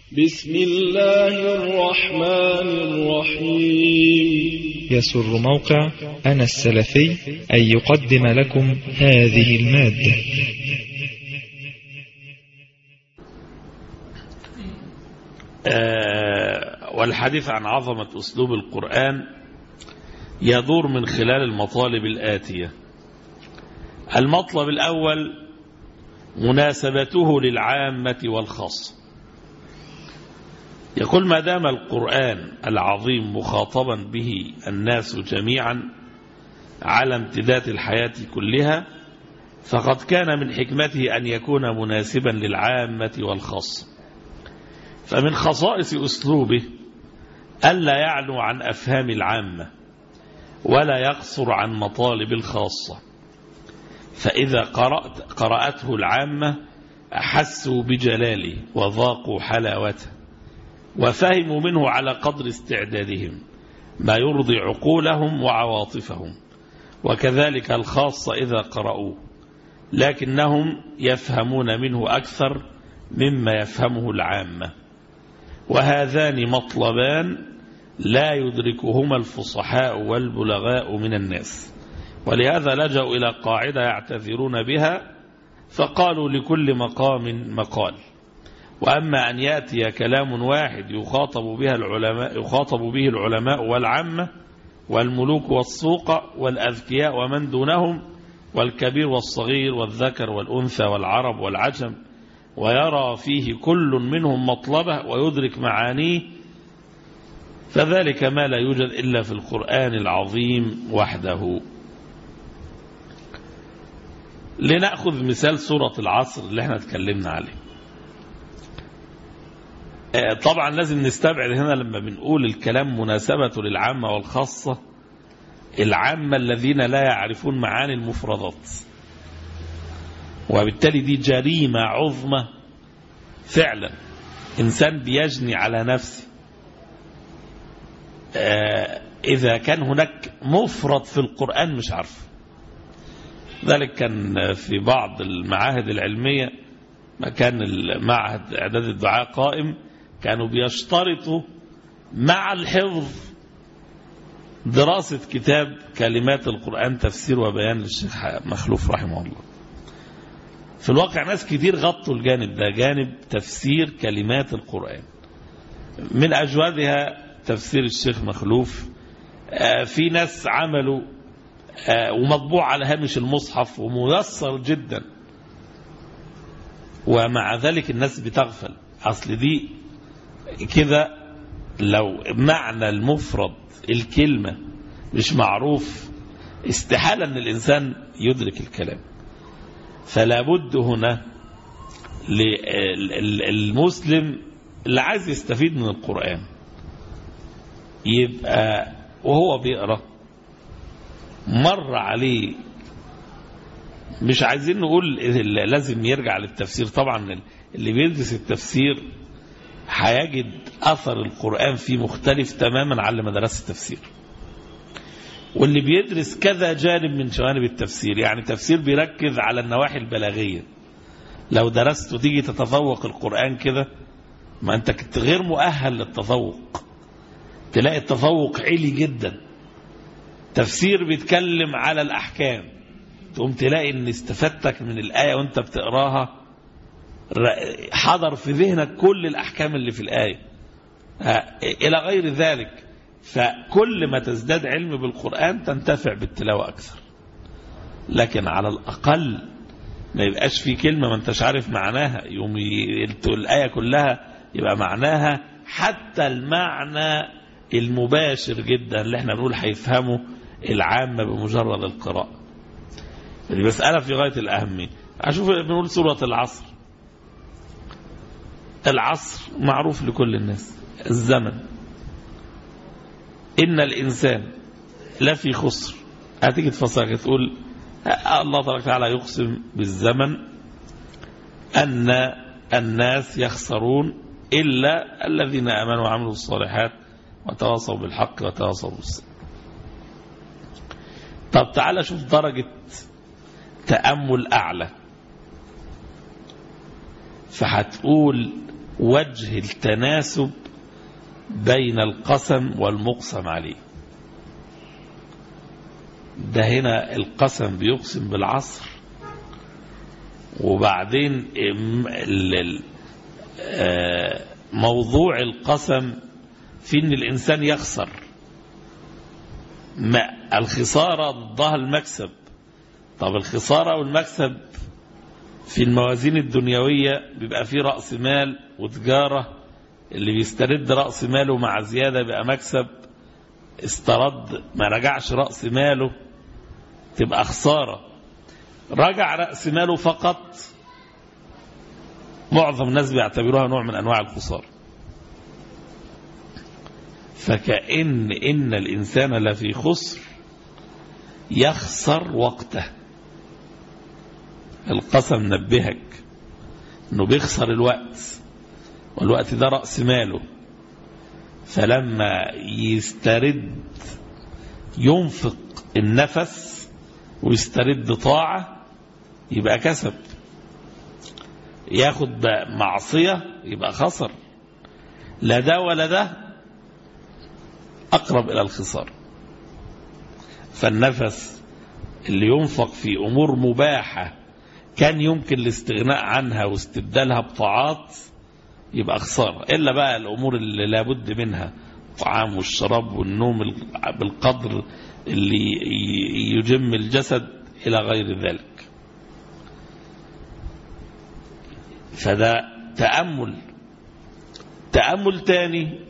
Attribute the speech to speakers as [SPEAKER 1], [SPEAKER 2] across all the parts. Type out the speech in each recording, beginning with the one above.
[SPEAKER 1] بسم الله الرحمن الرحيم
[SPEAKER 2] يسر موقع أنا السلفي أن يقدم لكم هذه المادة
[SPEAKER 3] آه، والحديث عن عظمة أسلوب القرآن يدور من خلال المطالب الآتية المطلب الأول مناسبته للعامة والخاصة يقول ما دام القرآن العظيم مخاطبا به الناس جميعا على امتداد الحياة كلها فقد كان من حكمته أن يكون مناسبا للعامة والخاصة فمن خصائص أسلوبه ألا يعلو عن أفهام العامة ولا يقصر عن مطالب الخاصة فإذا قرأت قرأته العامة أحسوا بجلاله وذاقوا حلاوته وفهموا منه على قدر استعدادهم ما يرضي عقولهم وعواطفهم وكذلك الخاصة إذا قرأوه لكنهم يفهمون منه أكثر مما يفهمه العامة وهذان مطلبان لا يدركهما الفصحاء والبلغاء من الناس ولهذا لجأوا إلى قاعدة يعتذرون بها فقالوا لكل مقام مقال وأما أن يأتي كلام واحد يخاطب بها العلماء يخاطب به العلماء والعامة والملوك والسوق والأذكياء ومن دونهم والكبير والصغير والذكر والأنثى والعرب والعجم ويرى فيه كل منهم مطلبه ويدرك معانيه فذلك ما لا يوجد إلا في القرآن العظيم وحده لنأخذ مثال سورة العصر اللي احنا اتكلمنا عليه طبعا لازم نستبعد هنا لما بنقول الكلام مناسبة للعامة والخاصة العامة الذين لا يعرفون معاني المفردات وبالتالي دي جريمة عظمى فعلا إنسان بيجني على نفسه إذا كان هناك مفرد في القرآن مش عارف ذلك كان في بعض المعاهد العلمية ما كان المعهد إعداد الدعاء قائم كانوا بيشترطوا مع الحفظ دراسة كتاب كلمات القرآن تفسير وبيان للشيخ مخلوف رحمه الله في الواقع ناس كتير غطوا الجانب ده جانب تفسير كلمات القرآن من أجوادها تفسير الشيخ مخلوف في ناس عملوا ومطبوع على هامش المصحف وميسر جدا ومع ذلك الناس بتغفل أصل دي كده لو معنى المفرد الكلمة مش معروف استحالة أن الإنسان يدرك الكلام فلا بد هنا للمسلم اللي عايز يستفيد من القرآن يبقى وهو بيقرأ مر عليه مش عايزين نقول لازم يرجع للتفسير طبعا اللي بيدرس التفسير هيجد أثر القرآن فيه مختلف تماما عن ما درس التفسير واللي بيدرس كذا جانب من جوانب التفسير يعني تفسير بيركز على النواحي البلاغية لو درست تيجي تتذوق القرآن كده ما أنت كنت غير مؤهل للتذوق تلاقي التذوق عالي جدا تفسير بيتكلم على الأحكام تقوم تلاقي ان استفدتك من الآية وانت بتقراها حضر في ذهنك كل الأحكام اللي في الآية إلى غير ذلك فكل ما تزداد علم بالقرآن تنتفع بالتلاوة أكثر لكن على الأقل ما يبقاش في كلمة ما انتش عارف معناها يوم الآية كلها يبقى معناها حتى المعنى المباشر جدا اللي احنا بنقول هيفهمه العامة بمجرد القراءة المسألة في غاية الأهمية أشوف بنقول سورة العصر العصر معروف لكل الناس الزمن إن الإنسان لفي خسر هتيجي تفسر تقول الله تبارك وتعالى يقسم بالزمن أن الناس يخسرون إلا الذين آمنوا وعملوا الصالحات وتواصوا بالحق وتواصوا بالصبر طب تعالى شوف درجة تأمل أعلى فهتقول وجه التناسب بين القسم والمقسم عليه ده هنا القسم بيقسم بالعصر وبعدين موضوع القسم في ان الانسان يخسر ما الخسارة ضدها المكسب طب الخسارة والمكسب في الموازين الدنيوية بيبقى فيه رأس مال وتجارة اللي بيسترد رأس ماله مع زيادة بقى مكسب استرد ما رجعش رأس ماله تبقى خسارة رجع رأس ماله فقط معظم الناس بيعتبروها نوع من أنواع الخسارة فكأن إن الإنسان لفي خسر يخسر وقته القسم نبهك انه بيخسر الوقت والوقت ده رأس ماله فلما يسترد ينفق النفس ويسترد طاعة يبقى كسب ياخد معصية يبقى خسر لا ده ولا ده أقرب إلى الخسار فالنفس اللي ينفق في أمور مباحة كان يمكن الاستغناء عنها واستبدالها بطاعات يبقى خسارة إلا بقى الأمور اللي لابد منها الطعام والشراب والنوم بالقدر اللي يجم الجسد إلى غير ذلك فده تأمل تأمل تاني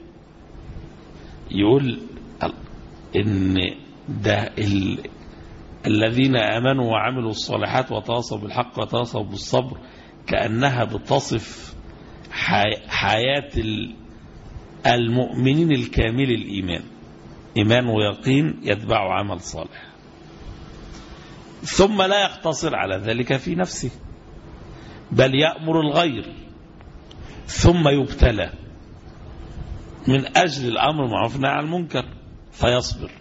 [SPEAKER 3] يقول إن ده ال... الذين آمنوا وعملوا الصالحات وتواصوا بالحق وتواصوا بالصبر كأنها بتصف حي... حياة ال... المؤمنين الكامل الإيمان إيمان ويقين يتبع عمل صالح ثم لا يقتصر على ذلك في نفسه بل يأمر الغير ثم يبتلى من أجل الأمر معروف عن المنكر فيصبر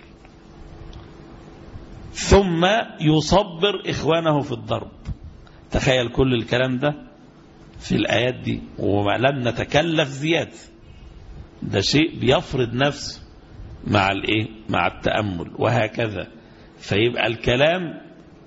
[SPEAKER 3] ثم يصبر إخوانه في الضرب تخيل كل الكلام ده في الآيات دي ولم نتكلف زيادة ده شيء بيفرض نفسه مع الايه مع التأمل وهكذا فيبقى الكلام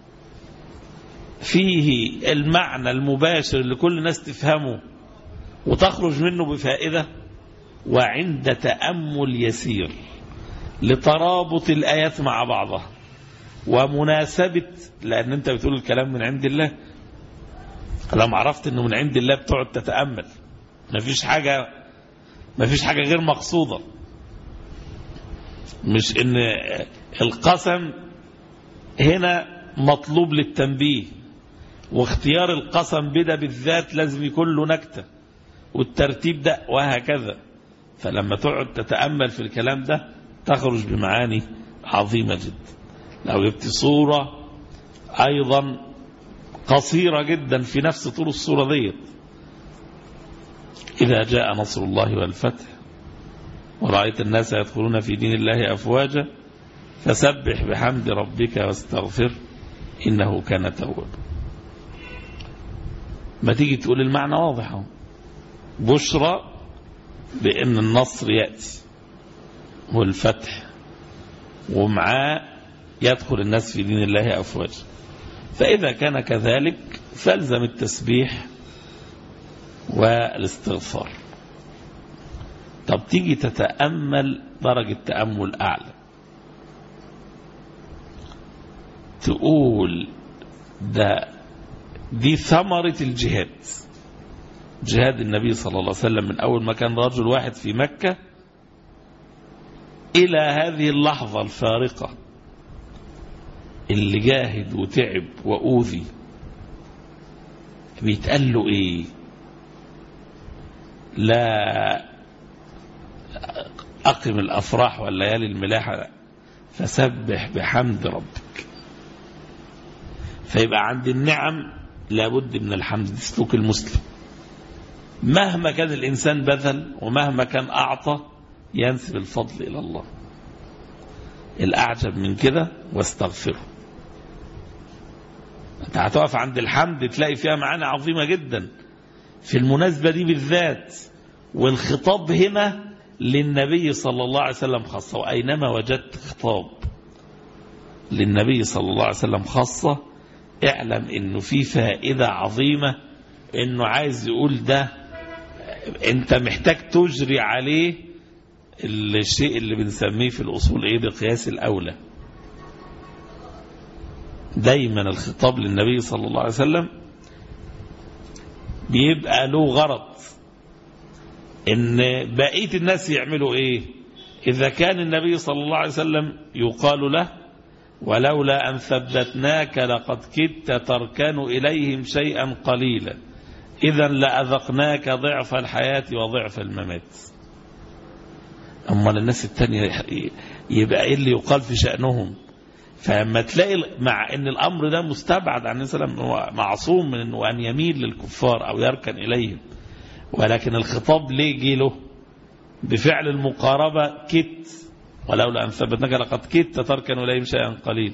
[SPEAKER 3] فيه المعنى المباشر اللي كل الناس تفهمه وتخرج منه بفائدة وعند تأمل يسير لترابط الآيات مع بعضها ومناسبة لأن أنت بتقول الكلام من عند الله لما عرفت أنه من عند الله بتقعد تتأمل مفيش حاجة مفيش حاجة غير مقصودة مش ان القسم هنا مطلوب للتنبيه واختيار القسم بدا بالذات لازم يكون له نكتة والترتيب ده وهكذا فلما تقعد تتأمل في الكلام ده تخرج بمعاني عظيمة جدا لو جبت صورة أيضا قصيرة جدا في نفس طول الصورة ديت إذا جاء نصر الله والفتح ورأيت الناس يدخلون في دين الله أفواجا فسبح بحمد ربك واستغفر إنه كان توابا ما تيجي تقول المعنى واضح بشرى بأن النصر يأتي والفتح ومعاه يدخل الناس في دين الله أفواجا فإذا كان كذلك فالزم التسبيح والاستغفار طب تيجي تتأمل درجة تأمل أعلى تقول ده دي ثمرة الجهاد جهاد النبي صلى الله عليه وسلم من أول ما كان رجل واحد في مكة إلى هذه اللحظة الفارقة اللي جاهد وتعب وأوذي بيتقال له إيه لا أقم الأفراح والليالي الملاحة فسبح بحمد ربك فيبقى عند النعم لابد من الحمد دي سلوك المسلم مهما كان الإنسان بذل ومهما كان أعطى ينسب الفضل إلى الله الأعجب من كده واستغفره انت هتقف عند الحمد تلاقي فيها معاني عظيمة جدا في المناسبة دي بالذات والخطاب هنا للنبي صلى الله عليه وسلم خاصة وأينما وجدت خطاب للنبي صلى الله عليه وسلم خاصة اعلم انه في فائدة عظيمة انه عايز يقول ده انت محتاج تجري عليه الشيء اللي بنسميه في الاصول ايه بقياس الاولى دايما الخطاب للنبي صلى الله عليه وسلم بيبقى له غرض ان بقية الناس يعملوا ايه اذا كان النبي صلى الله عليه وسلم يقال له ولولا أن ثبتناك لقد كدت تركن إليهم شيئا قليلا إذا لأذقناك ضعف الحياة وضعف الممات أما الناس التانية يبقى إيه اللي يقال في شأنهم فلما تلاقي مع ان الامر ده مستبعد عن السلام هو معصوم من انه ان يميل للكفار او يركن اليهم ولكن الخطاب ليه جه له بفعل المقاربه كت ولولا أن ثبتناك لقد كدت تركن إليهم شيئا قليل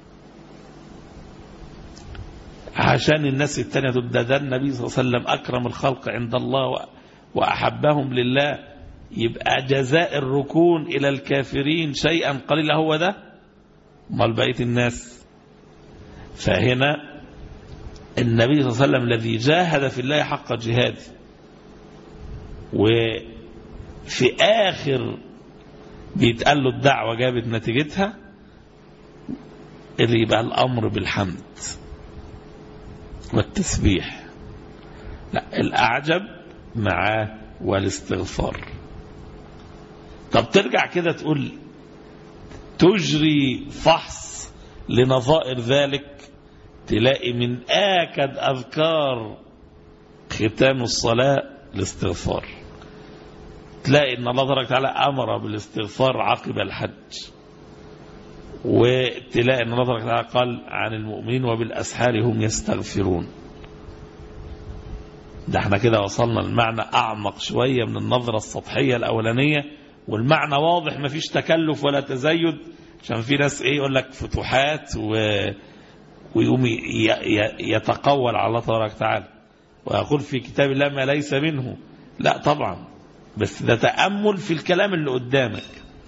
[SPEAKER 3] عشان الناس التانية تقول ده, ده النبي صلى الله عليه وسلم أكرم الخلق عند الله وأحبهم لله يبقى جزاء الركون إلى الكافرين شيئا قليلا هو ده امال بقية الناس فهنا النبي صلى الله عليه وسلم الذي جاهد في الله حق جهاده وفي آخر بيتقال له الدعوة جابت نتيجتها اللي يبقى الأمر بالحمد والتسبيح لا الأعجب معاه والاستغفار طب ترجع كده تقول تجري فحص لنظائر ذلك تلاقي من آكد أذكار ختام الصلاة الاستغفار تلاقي ان الله تبارك وتعالى امر بالاستغفار عقب الحج وتلاقي ان الله تبارك وتعالى قال عن المؤمنين وبالاسحار هم يستغفرون ده احنا كده وصلنا لمعنى اعمق شويه من النظره السطحيه الاولانيه والمعنى واضح ما فيش تكلف ولا تزيد عشان في ناس ايه يقول لك فتوحات و ويقوم يتقول على الله تبارك وتعالى ويقول في كتاب الله ما ليس منه لا طبعا بس ده تأمل في الكلام اللي قدامك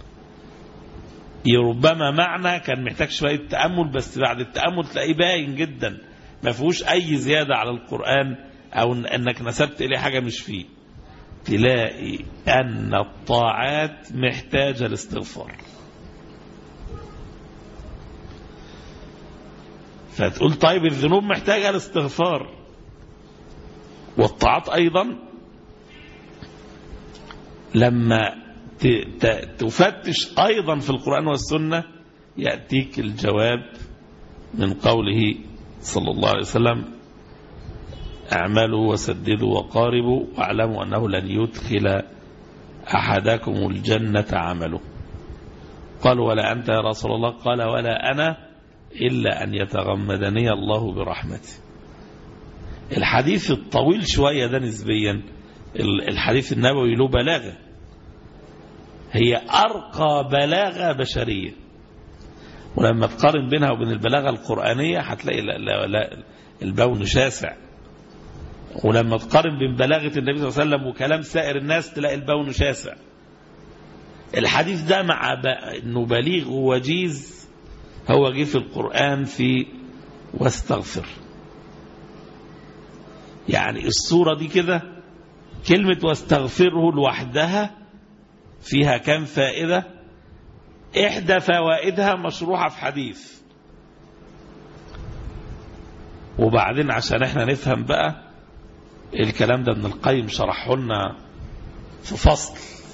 [SPEAKER 3] ربما معنى كان محتاج شوية تأمل بس بعد التأمل تلاقيه باين جدا ما فيهوش أي زيادة على القرآن أو أنك نسبت إليه حاجة مش فيه تلاقي أن الطاعات محتاجة الاستغفار فتقول طيب الذنوب محتاجة الاستغفار والطاعات أيضا لما تفتش أيضا في القرآن والسنة يأتيك الجواب من قوله صلى الله عليه وسلم اعملوا وسددوا وقاربوا واعلموا أنه لن يدخل أحدكم الجنة عمله قالوا ولا أنت يا رسول الله قال ولا أنا إلا أن يتغمدني الله برحمته الحديث الطويل شوية ده نسبيا الحديث النبوي له بلاغة هي أرقى بلاغة بشرية ولما تقارن بينها وبين البلاغة القرآنية هتلاقي لا لا لا البون شاسع ولما تقارن بين بلاغة النبي صلى الله عليه وسلم وكلام سائر الناس تلاقي البون شاسع الحديث ده مع ب... انه بليغ ووجيز هو جه في القرآن في واستغفر يعني الصورة دي كده كلمة واستغفره لوحدها فيها كم فائدة إحدى فوائدها مشروحة في حديث وبعدين عشان احنا نفهم بقى الكلام ده ابن القيم شرحه لنا في فصل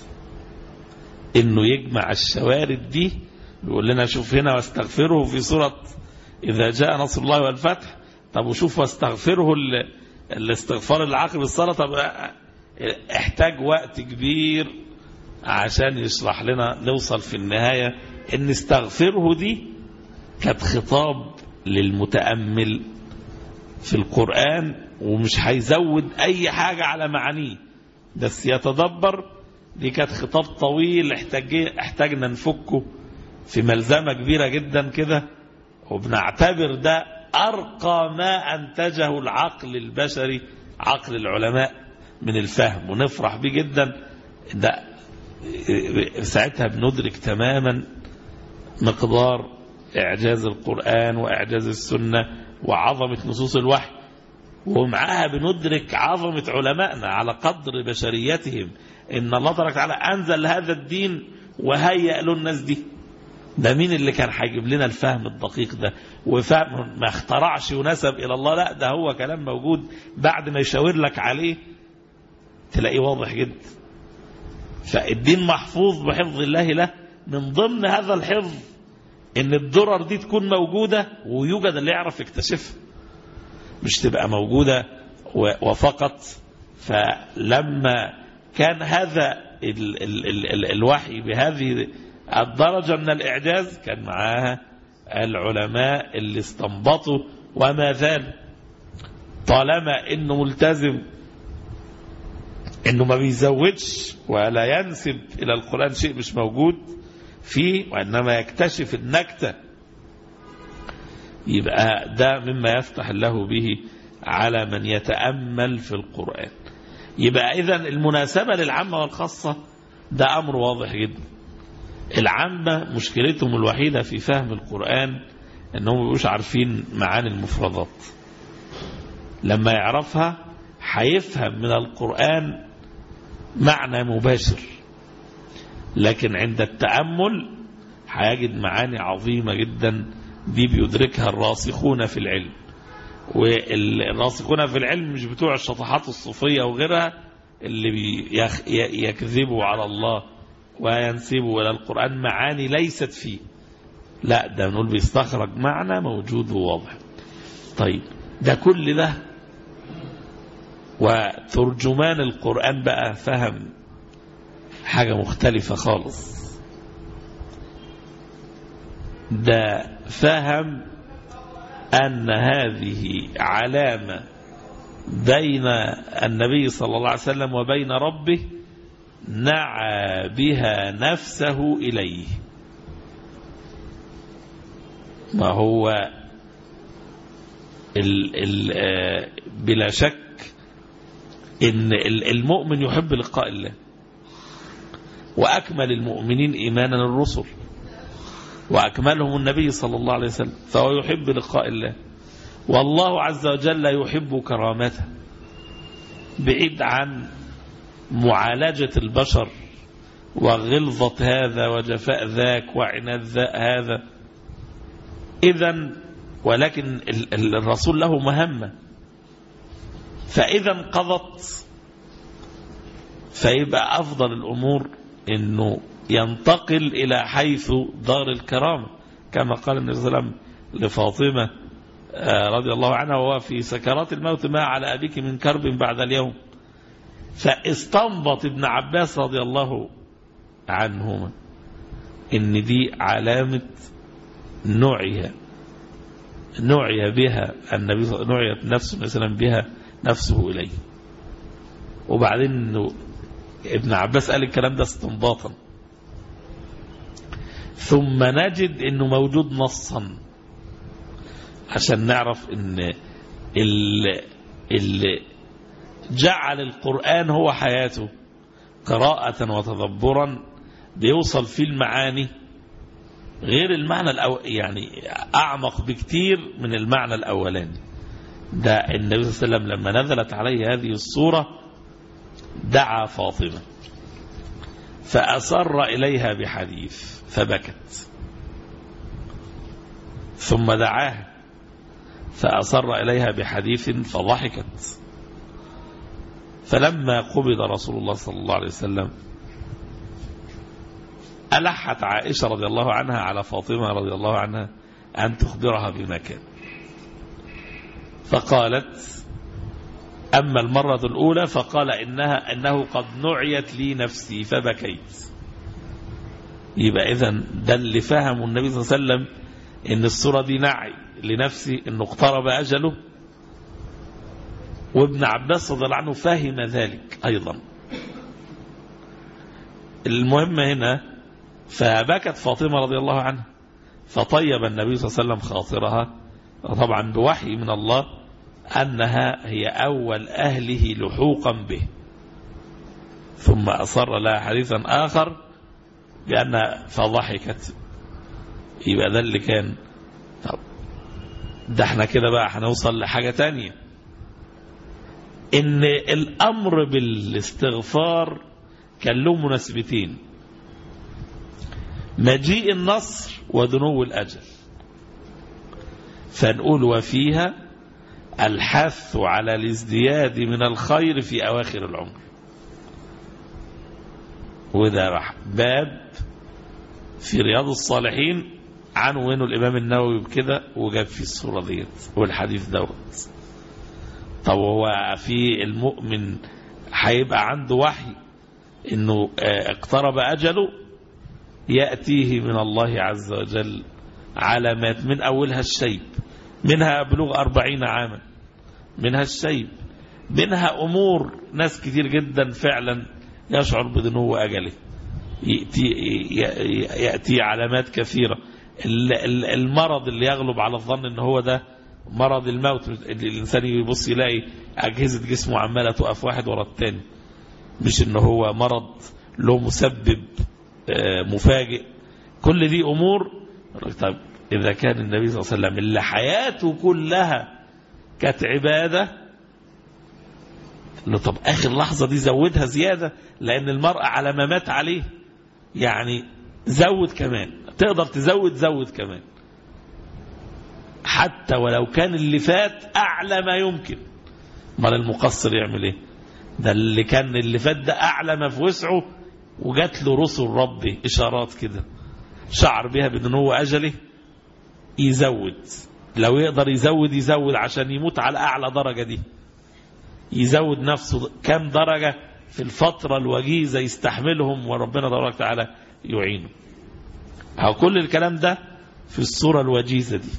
[SPEAKER 3] انه يجمع الشوارد دي يقول لنا شوف هنا واستغفره في سورة إذا جاء نصر الله والفتح طب وشوف واستغفره الاستغفار اللي عقب الصلاة طب احتاج وقت كبير عشان يشرح لنا نوصل في النهاية ان استغفره دي كانت خطاب للمتأمل في القرآن ومش هيزود اي حاجة على معانيه بس يتدبر دي كانت خطاب طويل احتاج احتاجنا نفكه في ملزمة كبيرة جدا كده وبنعتبر ده أرقى ما أنتجه العقل البشري عقل العلماء من الفهم ونفرح بيه جدا ده ساعتها بندرك تماما مقدار إعجاز القرآن وإعجاز السنة وعظمة نصوص الوحي ومعاها بندرك عظمة علمائنا على قدر بشريتهم إن الله تبارك وتعالى أنزل هذا الدين وهيأ له الناس دي ده مين اللي كان هيجيب لنا الفهم الدقيق ده وفهم ما اخترعش ونسب إلى الله لا ده هو كلام موجود بعد ما يشاور لك عليه تلاقيه واضح جدا فالدين محفوظ بحفظ الله له من ضمن هذا الحفظ ان الدرر دي تكون موجودة ويوجد اللي يعرف يكتشفها مش تبقى موجودة وفقط فلما كان هذا ال ال ال ال الوحي بهذه الدرجة من الإعجاز كان معاها العلماء اللي استنبطوا وما زال طالما انه ملتزم انه ما بيزودش ولا ينسب الى القرآن شيء مش موجود فيه وانما يكتشف النكتة يبقى ده مما يفتح الله به على من يتأمل في القرآن يبقى اذا المناسبة للعامة والخاصة ده امر واضح جدا العامة مشكلتهم الوحيدة في فهم القرآن انهم مبقوش عارفين معاني المفردات لما يعرفها هيفهم من القرآن معنى مباشر لكن عند التأمل هيجد معاني عظيمة جدا دي بيدركها الراسخون في العلم والراسخون في العلم مش بتوع الشطحات الصوفية وغيرها اللي يكذبوا على الله وينسبوا إلى القرآن معاني ليست فيه لا ده نقول بيستخرج معنى موجود وواضح طيب ده كل ده وترجمان القرآن بقى فهم حاجة مختلفة خالص ده فهم أن هذه علامة بين النبي صلى الله عليه وسلم وبين ربه نعى بها نفسه إليه ما هو ال ال بلا شك ان المؤمن يحب لقاء الله وأكمل المؤمنين إيمانا الرسل وأكملهم النبي صلى الله عليه وسلم فهو يحب لقاء الله والله عز وجل يحب كرامته بعيد عن معالجة البشر وغلظة هذا وجفاء ذاك وعناد هذا إذا ولكن الرسول له مهمة فإذا انقضت فيبقى أفضل الأمور أنه ينتقل إلى حيث دار الكرامة كما قال النبي صلى الله عليه وسلم لفاطمة رضي الله عنها وهو في سكرات الموت ما على أبيك من كرب بعد اليوم فاستنبط ابن عباس رضي الله عنهما ان دي علامة نعي نعي بها النبي نعيت نفسه مثلا بها نفسه إليه وبعدين انه ابن عباس قال الكلام ده استنباطا ثم نجد انه موجود نصا عشان نعرف ان اللي, اللي جعل القرآن هو حياته قراءة وتدبرا بيوصل فيه المعاني غير المعنى الأو... يعني أعمق بكتير من المعنى الأولاني ده النبي صلى الله عليه وسلم لما نزلت عليه هذه الصورة دعا فاطمة فأسر إليها بحديث فبكت ثم دعاها فأسر إليها بحديث فضحكت فلما قبض رسول الله صلى الله عليه وسلم ألحت عائشة رضي الله عنها على فاطمة رضي الله عنها أن تخبرها بما كان فقالت أما المرة الأولى فقال إنها أنه قد نعيت لي نفسي فبكيت يبقى إذن ده اللي فهمه النبي صلى الله عليه وسلم إن الصورة دي نعي لنفسي إنه اقترب أجله وابن عباس رضي الله عنه فهم ذلك أيضا المهم هنا فبكت فاطمة رضي الله عنها فطيب النبي صلى الله عليه وسلم خاطرها طبعا بوحي من الله أنها هي أول أهله لحوقا به ثم أصر لها حديثا آخر بأنها فضحكت يبقى ده اللي كان طب ده احنا كده بقى هنوصل لحاجة تانية ان الامر بالاستغفار كان له مناسبتين مجيء النصر ودنو الاجل فنقول وفيها الحث على الازدياد من الخير في اواخر العمر وده راح باب في رياض الصالحين عنوانه الامام النووي بكده وجاب فيه الصوره ديت والحديث دوت طب هو في المؤمن هيبقى عنده وحي انه اقترب اجله ياتيه من الله عز وجل علامات من اولها الشيب منها بلوغ أربعين عاما منها الشيب منها امور ناس كتير جدا فعلا يشعر بدنو اجله ياتي ياتي علامات كثيره المرض اللي يغلب على الظن ان هو ده مرض الموت الإنسان يبص يلاقي أجهزة جسمه عمالة تقف واحد ورا التاني مش إن هو مرض له مسبب مفاجئ كل دي أمور طب إذا كان النبي صلى الله عليه وسلم اللي حياته كلها كانت عبادة طب آخر لحظة دي زودها زيادة لأن المرأة على ما مات عليه يعني زود كمان تقدر تزود زود كمان حتى ولو كان اللي فات أعلى ما يمكن ما المقصر يعمل ايه ده اللي كان اللي فات ده أعلى ما في وسعه وجات له رسل ربي إشارات كده شعر بها بأن هو أجله يزود لو يقدر يزود يزود عشان يموت على أعلى درجة دي يزود نفسه كم درجة في الفترة الوجيزة يستحملهم وربنا تبارك وتعالى يعينه أو كل الكلام ده في الصورة الوجيزة دي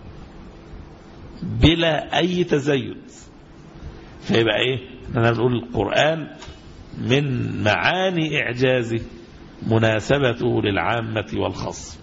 [SPEAKER 3] بلا أي تزيد فيبقى إيه أنا بنقول القرآن من معاني إعجازه مناسبته للعامة والخاصة